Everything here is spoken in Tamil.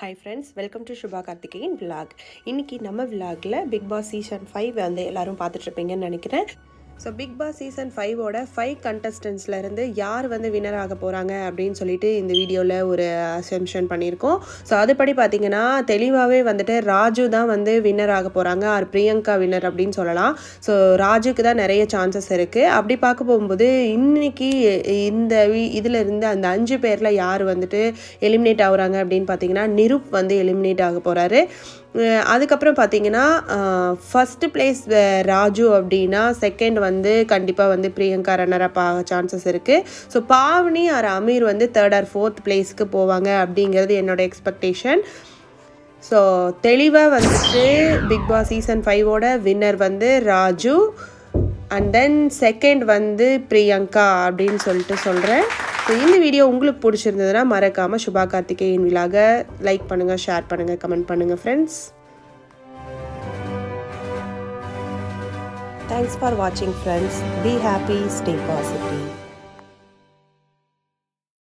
hi friends welcome to Subha Karthikeyan vlog இன்னைக்கு நம்ம விலாகில் பிக் பாஸ் சீசன் ஃபைவ் வந்து எல்லாரும் பார்த்துட்ருப்பீங்கன்னு நினைக்கிறேன் ஸோ பிக் பாஸ் சீசன் ஃபைவோட ஃபைவ் கண்டஸ்டன்ஸ்லேருந்து யார் வந்து வின்னர் ஆக போகிறாங்க அப்படின்னு சொல்லிட்டு இந்த வீடியோவில் ஒரு அசம்ஷன் பண்ணியிருக்கோம் ஸோ அதுபடி பார்த்தீங்கன்னா தெளிவாகவே வந்துட்டு ராஜு தான் வந்து வின்னர் ஆக போகிறாங்க ஆர் பிரியங்கா வின்னர் அப்படின்னு சொல்லலாம் ஸோ ராஜுக்கு தான் நிறைய சான்சஸ் இருக்குது அப்படி பார்க்க போகும்போது இன்னைக்கு இந்த இதில் இருந்து அந்த அஞ்சு பேரில் யார் வந்துட்டு எலிமினேட் ஆகுறாங்க அப்படின்னு பார்த்தீங்கன்னா நிருப் வந்து எலிமினேட் ஆக போகிறாரு அதுக்கப்புறம் பார்த்தீங்கன்னா ஃபஸ்ட்டு பிளேஸ் ராஜு அப்படின்னா செகண்ட் வந்து கண்டிப்பாக வந்து பிரியங்கா ரன்னரப் ஆக சான்சஸ் இருக்குது ஸோ பாவனி ஆர் அமீர் வந்து தேர்ட் ஆர் ஃபோர்த் பிளேஸ்க்கு போவாங்க அப்படிங்கிறது என்னோட எக்ஸ்பெக்டேஷன் ஸோ தெளிவாக வந்துட்டு பிக் பாஸ் சீசன் ஃபைவோட வின்னர் வந்து ராஜு அண்ட் தென் செகண்ட் வந்து பிரியங்கா அப்படின்னு சொல்லிட்டு சொல்கிறேன் ஸோ இந்த வீடியோ உங்களுக்கு பிடிச்சிருந்ததுன்னா மறக்காமல் சுபா கார்த்திகேயன் விழாக லைக் பண்ணுங்கள் ஷேர் பண்ணுங்கள் கமெண்ட் பண்ணுங்கள் ஃப்ரெண்ட்ஸ் தேங்க்ஸ் ஃபார் வாட்சிங் friends be happy stay positive